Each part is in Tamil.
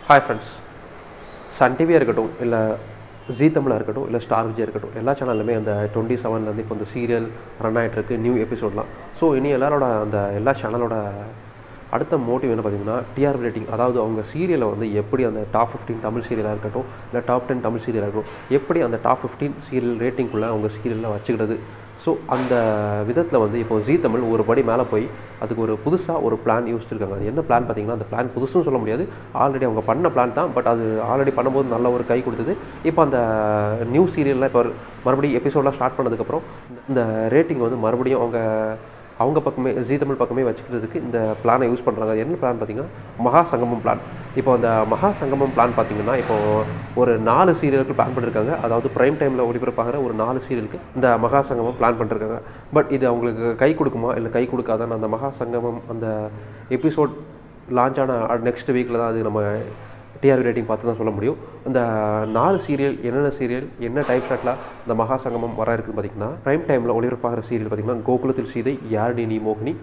ஹாய் ஃப்ரெண்ட்ஸ் சன் டிவியாக இருக்கட்டும் இல்லை ஜீ தமிழாக இருக்கட்டும் இல்லை ஸ்டார் விஜய் இருக்கட்டும் எல்லா சேனல்லுமே அந்த டுவெண்ட்டி செவன்லேருந்து இப்போ இந்த சீரியல் ரன் ஆகிட்டு இருக்கு நியூ எபிசோட்லாம் ஸோ இனி எல்லாரோட அந்த எல்லா சேனலோட அடுத்த மோட்டிவ் என்ன பார்த்தீங்கன்னா டிஆர் ரேட்டிங் அதாவது அவங்க சீரியலை வந்து எப்படி அந்த டாப் ஃபிஃப்டீன் தமிழ் சீரியலாக இருக்கட்டும் இல்லை டாப் டென் தமிழ் சீரியலாக இருக்கட்டும் எப்படி அந்த டாப் ஃபிஃப்டீன் சீரியல் ரேட்டிங்குள்ளே அவங்க சீரியலில் வச்சுக்கிறது ஸோ அந்த விதத்தில் வந்து இப்போ ஜீ தமிழ் ஒரு படி மேலே போய் அதுக்கு ஒரு புதுசாக ஒரு பிளான் யோசிச்சிருக்காங்க அது என்ன பிளான் பார்த்தீங்கன்னா அந்த பிளான் புதுசுன்னு சொல்ல முடியாது ஆல்ரெடி அவங்க பண்ண பிளான் தான் பட் அது ஆல்ரெடி பண்ணும்போது நல்ல ஒரு கை கொடுத்தது இப்போ அந்த நியூ சீரியலில் இப்போ மறுபடியும் எபிசோடெலாம் ஸ்டார்ட் பண்ணதுக்கப்புறம் இந்த ரேட்டிங் வந்து மறுபடியும் அவங்க அவங்க பக்கமே ஜீ தமிழ் பக்கமே வச்சுக்கிறதுக்கு இந்த பிளானை யூஸ் பண்ணுறாங்க அது என்ன பிளான் பார்த்தீங்கன்னா மகா சங்கமம் பிளான் இப்போ அந்த மகா சங்கமம் பிளான் பார்த்தீங்கன்னா இப்போ ஒரு நாலு சீரியலுக்கு பிளான் பண்ணியிருக்காங்க அதாவது பிரைம் டைமில் ஒளிபரப்பாகிற ஒரு நாலு சீரியலுக்கு இந்த மகா சங்கமம் பிளான் பண்ணிருக்காங்க பட் இது அவங்களுக்கு கை கொடுக்குமா இல்லை கை கொடுக்காதான்னு அந்த மகா சங்கமம் அந்த எபிசோட் லான்ச் ஆன நெக்ஸ்ட் வீக்கில் தான் அது நம்ம டிஆர்பி ரேட்டிங் பார்த்து தான் சொல்ல முடியும் இந்த நாலு சீரியல் என்னென்ன சீரியல் என்ன டைப் ஷாட்டில் இந்த மகா சங்கமம் வர இருக்குன்னு பார்த்தீங்கன்னா ப்ரைம் டைமில் ஒளிபரப்பாகிற சீரியல் பார்த்தீங்கன்னா கோகுலத்தில் சீதை யாரடி நீ மோகினி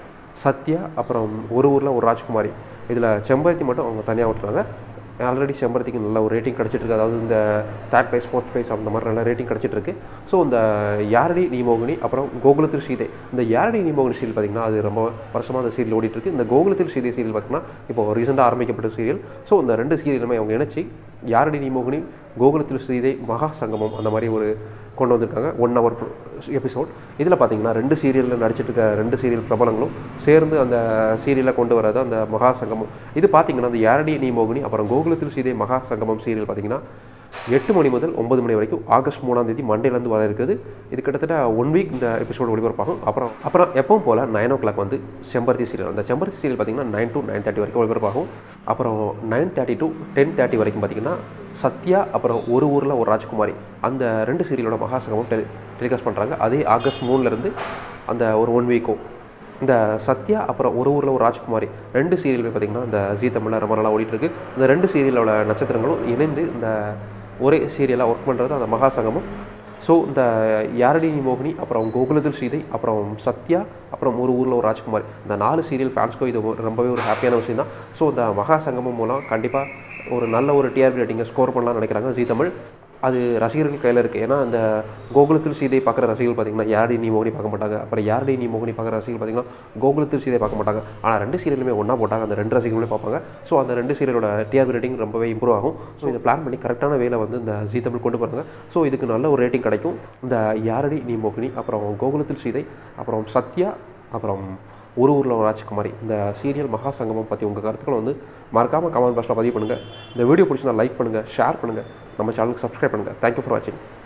சத்யா அப்புறம் ஒரு ஊரில் ஒரு ராஜ்குமாரி இதில் செம்பருத்தி மட்டும் அவங்க தனியாக விட்டுறாங்க ஆல்ரெடி செம்பருத்திக்கு நல்ல ஒரு ரேட்டிங் கிடச்சிட்டு இருக்கு அதாவது இந்த தேர்ட் ப்ரைஸ் ஃபோர்த் ப்ரைஸ் அந்த மாதிரி நல்ல ரேட்டிங் கிடச்சிட்டு இருக்கு ஸோ இந்த யாரடி நீமோகினி அப்புறம் கோகுலத்தில் சீதை இந்த யாரடி நீமோகினி சீரியல் பார்த்திங்கன்னா அது ரொம்ப வருஷமாக அந்த சீரியல் ஓடிட்டு இருக்கு இந்த கோகுலத்தில் சீதை சீரியல் பார்த்திங்கன்னா இப்போ ரீசெண்டாக ஆரம்பிக்கப்பட்ட சீரியல் ஸோ இந்த ரெண்டு சீரியலுமே அவங்க இணைச்சி யாரடி நீமோகினி கோகுலத்தில் சீதை மகா சங்கமம் அந்த மாதிரி ஒரு கொண்டு வந்திருக்காங்க ஒன் ஹவர் எபிசோட் இதில் பார்த்தீங்கன்னா ரெண்டு சீரியலில் நடிச்சிட்டு இருக்க ரெண்டு சீரியல் பிரபலங்களும் சேர்ந்து அந்த சீரியலை கொண்டு வரது அந்த மகா சங்கமம் இது பார்த்தீங்கன்னா அந்த யாரடி நீ மோகினி அப்புறம் கோகுலத்தில் சீதை மகா சங்கமம் சீரியல் பார்த்தீங்கன்னா எட்டு மணி முதல் ஒன்பது மணி வரைக்கும் ஆகஸ்ட் மூணாம் தேதி மண்டேலேருந்து வர இருக்குது இது கிட்டத்தட்ட ஒன் வீக் இந்த எபிசோடு ஒளிபரப்பாகும் அப்புறம் அப்புறம் எப்பவும் போல் நைன் ஓ கிளாக் வந்து செம்பருத்தி சீரியல் அந்த செம்பருத்தி சீரியல் பார்த்தீங்கன்னா நைன் டு நைன் தேர்ட்டி வரைக்கும் ஒளிபரப்பாகும் அப்புறம் nine thirty to ten thirty வரைக்கும் பார்த்தீங்கன்னா சத்யா அப்புறம் ஒரு ஊரில் ஒரு ராஜ்குமாரி அந்த ரெண்டு சீரியலோட மகாசங்கமும் டெலி டெலிகாஸ்ட் பண்ணுறாங்க அதே ஆகஸ்ட் மூணுலேருந்து அந்த ஒரு ஒன் வீக்கும் இந்த சத்யா அப்புறம் ஒரு ஊரில் ஒரு ராஜ்குமாரி ரெண்டு சீரியலுமே பார்த்திங்கன்னா இந்த ஜீ தமிழில் ரொம்ப நாளாக ஓடிட்டுருக்கு இந்த ரெண்டு சீரியலோட நட்சத்திரங்களும் இணைந்து இந்த ஒரே சீரியலாக ஒர்க் பண்ணுறது அந்த மகா சங்கமம் ஸோ இந்த யாரடி மோகினி அப்புறம் கோகுலத்தில் சீதை அப்புறம் சத்யா அப்புறம் ஒரு ஊரில் ஒரு ராஜ்குமார் இந்த நாலு சீரியல் ஃபேன்ஸ்க்கும் இது ஒரு- ரொம்பவே ஒரு ஹாப்பியான விஷயம் தான் ஸோ இந்த மகா சங்கமம் மூலம் கண்டிப்பாக ஒரு நல்ல ஒரு டிஆர்பி ரேட்டிங்கை ஸ்கோர் பண்ணலாம்னு நினைக்கிறாங்க ஜீ தமிழ் அது ரசிகர்கள் கையில் இருக்குது ஏன்னா அந்த கோகுலத்தில் சீதை பார்க்குற ரசிகர்கள் பார்த்தீங்கன்னா யாரடி நீ மோகினி பார்க்க மாட்டாங்க அப்புறம் யாரடி நீ மோகினி பார்க்குற ரசிகர்கள் பார்த்தீங்கன்னா கோகுலத்தில் சீதை பார்க்க மாட்டாங்க ஆனால் ரெண்டு சீரியலுமே ஒன்றா போட்டாங்க அந்த ரெண்டு ரசிகர்களுமே பார்ப்பாங்க ஸோ அந்த ரெண்டு சீரியலோட டிஆர்பி ரேட்டிங் ரொம்பவே இம்ப்ரூவ் ஆகும் ஸோ இதை பிளான் பண்ணி கரெக்டான வேலை வந்து இந்த ஜீ தமிழ் கொண்டு போகிறாங்க ஸோ இதுக்கு நல்ல ஒரு ரேட்டிங் கிடைக்கும் இந்த யாரடி நீ மோகினி அப்புறம் கோகுலத்தில் சீதை அப்புறம் சத்யா அப்புறம் ஒரு ஊரில் ஒரு ராஜ்குமாரி இந்த சீரியல் மகா சங்கமம் பற்றி உங்கள் கருத்துக்களை வந்து மறக்காமல் கமெண்ட் பாக்ஸில் பதிவு பண்ணுங்கள் இந்த வீடியோ பிடிச்சினா லைக் பண்ணுங்கள் ஷேர் பண்ணுங்கள் நம்ம சேனலுக்கு சப்ஸ்கிரைப் பண்ணுங்கள் தேங்க்யூ ஃபார் வாட்சிங்